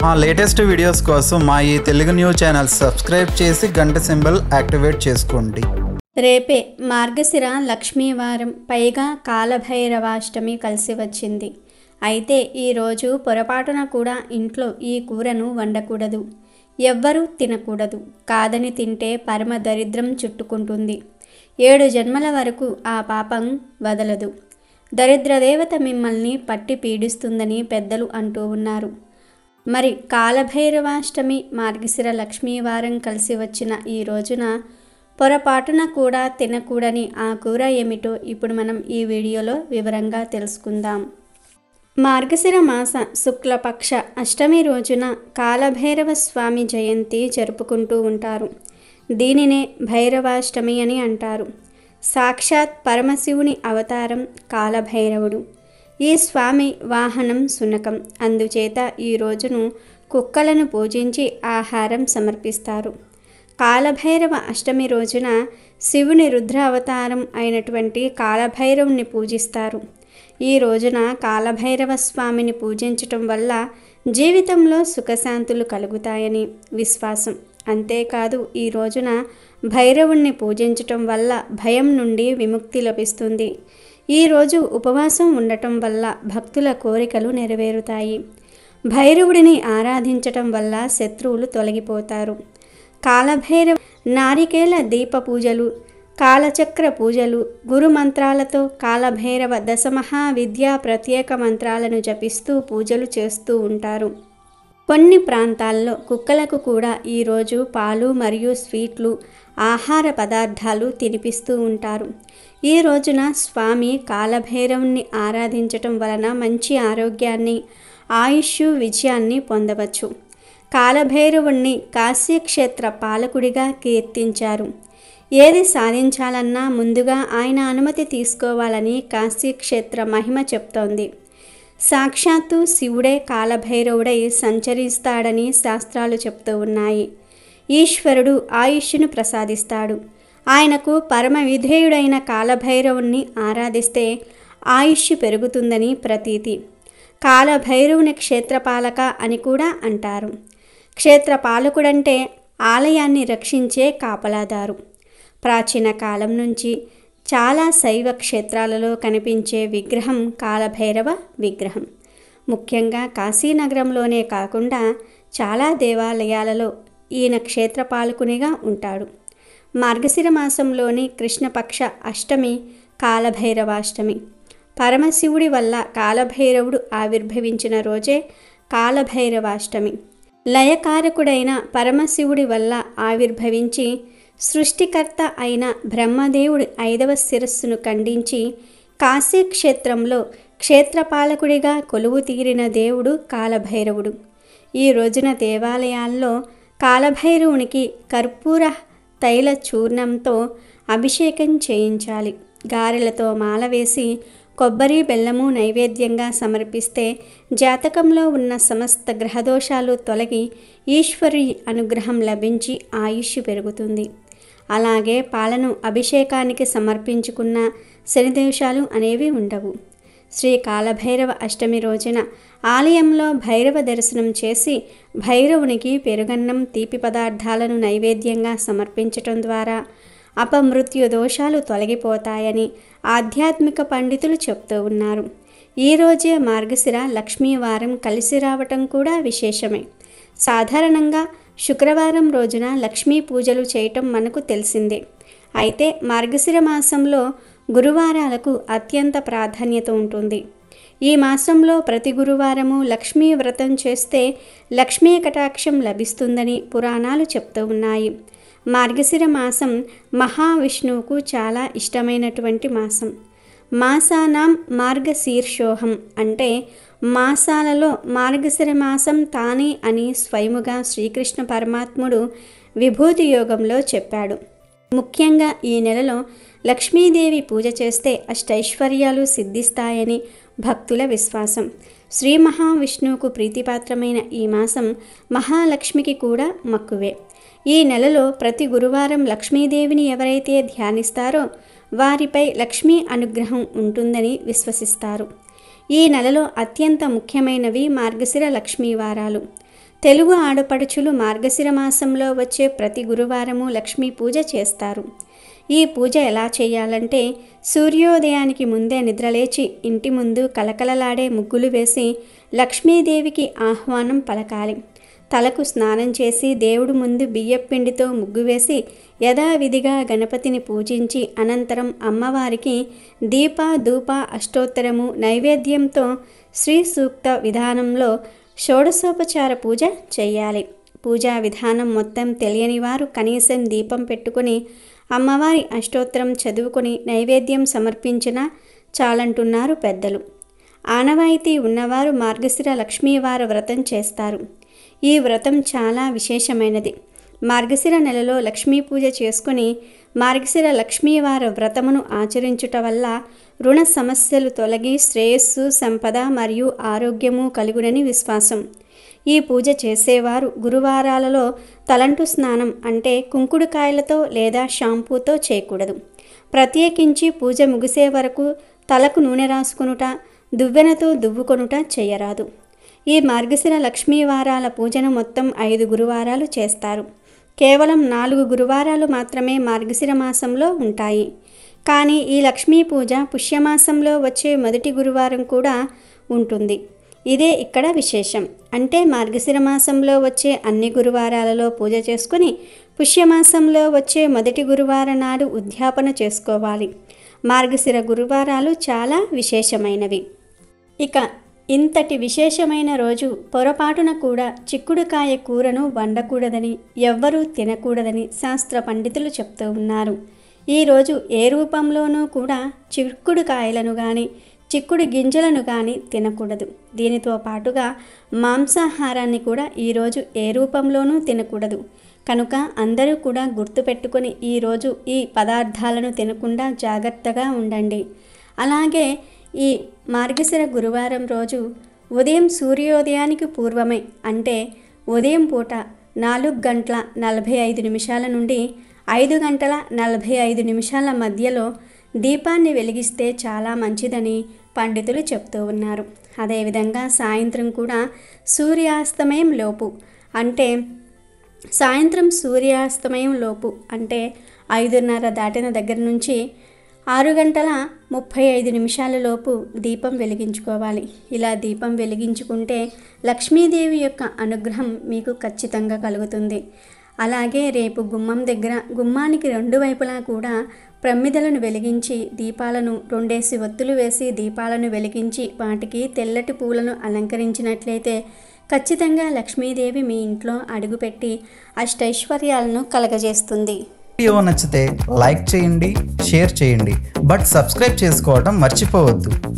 మా latest videos కోసం మా ఈ తెలుగు న్యూస్ ఛానల్ సబ్స్క్రైబ్ చేసి గంట సింబల్ యాక్టివేట్ చేసుకోండి రేపే మార్గశిర లక్ష్మీవారం పైగా కాలభైరవాష్టమి కలిసి వచ్చింది అయితే ఈరోజు పొరపాటున కూడా ఇంట్లో ఈ కూరను వండకూడదు ఎవ్వరూ తినకూడదు కాదని తింటే పరమ దరిద్రం చుట్టుకుంటుంది ఏడు జన్మల వరకు ఆ పాపం వదలదు దరిద్ర దేవత మిమ్మల్ని పట్టి పీడిస్తుందని పెద్దలు అంటూ ఉన్నారు మరి కాలభైరవాష్టమి మార్గశిర లక్ష్మీవారం కలిసి వచ్చిన ఈ రోజున పొరపాటున కూడా తినకూడని ఆ కూర ఏమిటో ఇప్పుడు మనం ఈ వీడియోలో వివరంగా తెలుసుకుందాం మార్గశిర మాస శుక్లపక్ష అష్టమి రోజున కాలభైరవ స్వామి జయంతి జరుపుకుంటూ ఉంటారు దీనినే భైరవాష్టమి అని అంటారు సాక్షాత్ పరమశివుని అవతారం కాలభైరవుడు ఈ స్వామి వాహనం సునకం అందుచేత ఈ రోజును కుక్కలను పూజించి ఆహారం సమర్పిస్తారు కాలభైరవ అష్టమి రోజున శివుని రుద్ర అవతారం అయినటువంటి కాలభైరవుని పూజిస్తారు ఈ రోజున కాలభైరవ స్వామిని పూజించటం వల్ల జీవితంలో సుఖశాంతులు కలుగుతాయని విశ్వాసం అంతేకాదు ఈ రోజున భైరవుణ్ణి పూజించటం వల్ల భయం నుండి విముక్తి లభిస్తుంది ఈరోజు ఉపవాసం ఉండటం వల్ల భక్తుల కోరికలు నెరవేరుతాయి భైరవుడిని ఆరాధించటం వల్ల శత్రువులు తొలగిపోతారు కాలభైరవ నారికేల దీప పూజలు కాలచక్ర పూజలు గురు మంత్రాలతో కాలభైరవ దశమహా విద్యా ప్రత్యేక మంత్రాలను జపిస్తూ పూజలు చేస్తూ ఉంటారు కొన్ని ప్రాంతాల్లో కుక్కలకు కూడా ఈరోజు పాలు మరియు స్వీట్లు ఆహార పదార్థాలు తినిపిస్తూ ఉంటారు ఈ రోజున స్వామి కాలభైరవుని ఆరాధించటం వలన మంచి ఆరోగ్యాన్ని ఆయుష్ విజయాన్ని పొందవచ్చు కాలభైరవుణ్ణి కాశ్యక్షేత్ర పాలకుడిగా కీర్తించారు ఏది సాధించాలన్నా ముందుగా ఆయన అనుమతి తీసుకోవాలని కాశీక్షేత్ర మహిమ చెప్తోంది సాక్షాత్తు శివుడే కాలభైరవుడై సంచరిస్తాడని శాస్త్రాలు చెప్తూ ఉన్నాయి ఈశ్వరుడు ఆయుష్ను ప్రసాదిస్తాడు ఆయనకు పరమ విధేయుడైన కాలభైరవుణ్ణి ఆరాధిస్తే ఆయుష్ పెరుగుతుందని ప్రతీతి కాలభైరవుని క్షేత్రపాలక అని కూడా అంటారు క్షేత్రపాలకుడంటే ఆలయాన్ని రక్షించే కాపలాదారు ప్రాచీన కాలం నుంచి చాలా శైవ క్షేత్రాలలో కనిపించే విగ్రహం కాలభైరవ విగ్రహం ముఖ్యంగా కాశీనగరంలోనే కాకుండా చాలా దేవాలయాలలో ఈయన క్షేత్రపాలకునిగా ఉంటాడు మార్గశిర మాసంలోని కృష్ణపక్ష అష్టమి కాలభైరవాష్టమి పరమశివుడి వల్ల కాలభైరవుడు ఆవిర్భవించిన రోజే కాలభైరవాష్టమి లయకారకుడైన పరమశివుడి వల్ల ఆవిర్భవించి సృష్టికర్త అయిన బ్రహ్మదేవుడి ఐదవ శిరస్సును ఖండించి కాశీక్షేత్రంలో క్షేత్రపాలకుడిగా కొలువు తీరిన దేవుడు కాలభైరవుడు ఈ రోజున దేవాలయాల్లో కాలభైరవునికి కర్పూర తైల చూర్ణంతో అభిషేకం చేయించాలి గారెలతో మాల వేసి కొబ్బరి బెల్లము నైవేద్యంగా సమర్పిస్తే జాతకంలో ఉన్న సమస్త గ్రహదోషాలు తొలగి ఈశ్వరి అనుగ్రహం లభించి ఆయుష్ పెరుగుతుంది అలాగే పాలను అభిషేకానికి సమర్పించుకున్న శనిదోషాలు అనేవి ఉండవు శ్రీ కాలభైరవ అష్టమి రోజున ఆలయంలో భైరవ దర్శనం చేసి భైరవునికి పెరుగన్నం తీపి పదార్థాలను నైవేద్యంగా సమర్పించటం ద్వారా అపమృత్యు దోషాలు తొలగిపోతాయని ఆధ్యాత్మిక పండితులు చెప్తూ ఉన్నారు ఈరోజే మార్గశిర లక్ష్మీవారం కలిసి రావటం కూడా విశేషమే సాధారణంగా శుక్రవారం రోజున లక్ష్మీ పూజలు చేయటం మనకు తెలిసిందే అయితే మార్గశిర మాసంలో గురువారాలకు అత్యంత ప్రాధాన్యత ఉంటుంది ఈ మాసంలో ప్రతి గురువారము లక్ష్మీ వ్రతం చేస్తే లక్ష్మీ కటాక్షం లభిస్తుందని పురాణాలు చెప్తూ ఉన్నాయి మార్గశిర మాసం మహావిష్ణువుకు చాలా ఇష్టమైనటువంటి మాసం మాసానాం మార్గశీర్షోహం అంటే మాసాలలో మార్గశిర మాసం తానే అని స్వయముగా శ్రీకృష్ణ పరమాత్ముడు విభూతి యోగంలో చెప్పాడు ముఖ్యంగా ఈ నెలలో లక్ష్మీదేవి పూజ చేస్తే అష్టైశ్వర్యాలు సిద్ధిస్తాయని భక్తుల విశ్వాసం శ్రీ మహావిష్ణువుకు ప్రీతిపాత్రమైన ఈ మాసం మహాలక్ష్మికి కూడా మక్కువే ఈ నెలలో ప్రతి గురువారం లక్ష్మీదేవిని ఎవరైతే ధ్యానిస్తారో వారిపై లక్ష్మీ అనుగ్రహం ఉంటుందని విశ్వసిస్తారు ఈ నెలలో అత్యంత ముఖ్యమైనవి మార్గశిర లక్ష్మీ వారాలు తెలుగు ఆడపడుచులు మార్గశిర మాసంలో వచ్చే ప్రతి గురువారము లక్ష్మీ పూజ చేస్తారు ఈ పూజ ఎలా చేయాలంటే సూర్యోదయానికి ముందే నిద్రలేచి ఇంటి ముందు కలకలలాడే ముగ్గులు వేసి లక్ష్మీదేవికి ఆహ్వానం పలకాలి తలకు స్నానం చేసి దేవుడు ముందు బియ్యపిండితో ముగ్గు వేసి యథావిధిగా గణపతిని పూజించి అనంతరం అమ్మవారికి దీప ధూప అష్టోత్తరము నైవేద్యంతో శ్రీ సూక్త విధానంలో షోడశోపచార పూజ చేయాలి పూజా విధానం మొత్తం తెలియని వారు కనీసం దీపం పెట్టుకొని అమ్మవారి అష్టోత్తరం చదువుకొని నైవేద్యం సమర్పించిన చాలంటున్నారు పెద్దలు ఆనవాయితీ ఉన్నవారు మార్గశిర లక్ష్మీవార వ్రతం చేస్తారు ఈ వ్రతం చాలా విశేషమైనది మార్గశిర నెలలో లక్ష్మీ పూజ చేసుకుని మార్గశిర లక్ష్మీవార వ్రతమును ఆచరించుట వల్ల రుణ సమస్యలు తొలగి శ్రేయస్సు సంపద మరియు ఆరోగ్యము కలుగునని విశ్వాసం ఈ పూజ చేసేవారు గురువారాలలో తలంటు స్నానం అంటే కుంకుడుకాయలతో లేదా షాంపూతో చేయకూడదు ప్రత్యేకించి పూజ ముగిసే వరకు తలకు నూనె రాసుకొనుట దువ్వెనతో దువ్వుకొనుట చేయరాదు ఈ మార్గశిర లక్ష్మీ వారాల పూజను మొత్తం ఐదు గురువారాలు చేస్తారు కేవలం నాలుగు గురువారాలు మాత్రమే మార్గశిర మాసంలో ఉంటాయి కానీ ఈ లక్ష్మీ పూజ పుష్యమాసంలో వచ్చే మొదటి గురువారం కూడా ఉంటుంది ఇదే ఇక్కడ విశేషం అంటే మార్గశిర మాసంలో వచ్చే అన్ని గురువారాలలో పూజ చేసుకుని పుష్యమాసంలో వచ్చే మొదటి గురువారం నాడు ఉద్యాపన చేసుకోవాలి మార్గశిర గురువారాలు చాలా విశేషమైనవి ఇక ఇంతటి విశేషమైన రోజు పొరపాటున కూడా చిక్కుడుకాయ కూరను వండకూడదని ఎవ్వరూ తినకూడదని శాస్త్ర పండితులు చెప్తూ ఉన్నారు ఈరోజు ఏ రూపంలోనూ కూడా చిక్కుడుకాయలను కానీ చిక్కుడు గింజలను కానీ తినకూడదు దీనితో పాటుగా మాంసాహారాన్ని కూడా ఈరోజు ఏ రూపంలోనూ తినకూడదు కనుక అందరూ కూడా గుర్తుపెట్టుకొని ఈరోజు ఈ పదార్థాలను తినకుండా జాగ్రత్తగా ఉండండి అలాగే ఈ మార్గశిర గురువారం రోజు ఉదయం సూర్యోదయానికి పూర్వమే అంటే ఉదయం పూట నాలుగు గంటల నలభై ఐదు నిమిషాల నుండి ఐదు గంటల నలభై ఐదు నిమిషాల మధ్యలో దీపాన్ని వెలిగిస్తే చాలా మంచిదని పండితులు చెప్తూ ఉన్నారు అదేవిధంగా సాయంత్రం కూడా సూర్యాస్తమయం లోపు అంటే సాయంత్రం సూర్యాస్తమయం లోపు అంటే ఐదున్నర దాటిన దగ్గర నుంచి ఆరు గంటల ముప్పై ఐదు నిమిషాల లోపు దీపం వెలిగించుకోవాలి ఇలా దీపం వెలిగించుకుంటే లక్ష్మీదేవి యొక్క అనుగ్రహం మీకు ఖచ్చితంగా కలుగుతుంది అలాగే రేపు గుమ్మం దగ్గర గుమ్మానికి రెండు వైపులా కూడా ప్రమిదలను వెలిగించి దీపాలను రెండేసి ఒత్తులు వేసి దీపాలను వెలిగించి వాటికి తెల్లటి పూలను అలంకరించినట్లయితే ఖచ్చితంగా లక్ష్మీదేవి మీ ఇంట్లో అడుగుపెట్టి అష్టైశ్వర్యాలను కలగజేస్తుంది వీడియో నచ్చితే లైక్ చేయండి షేర్ చేయండి బట్ సబ్స్క్రైబ్ చేసుకోవడం మర్చిపోవద్దు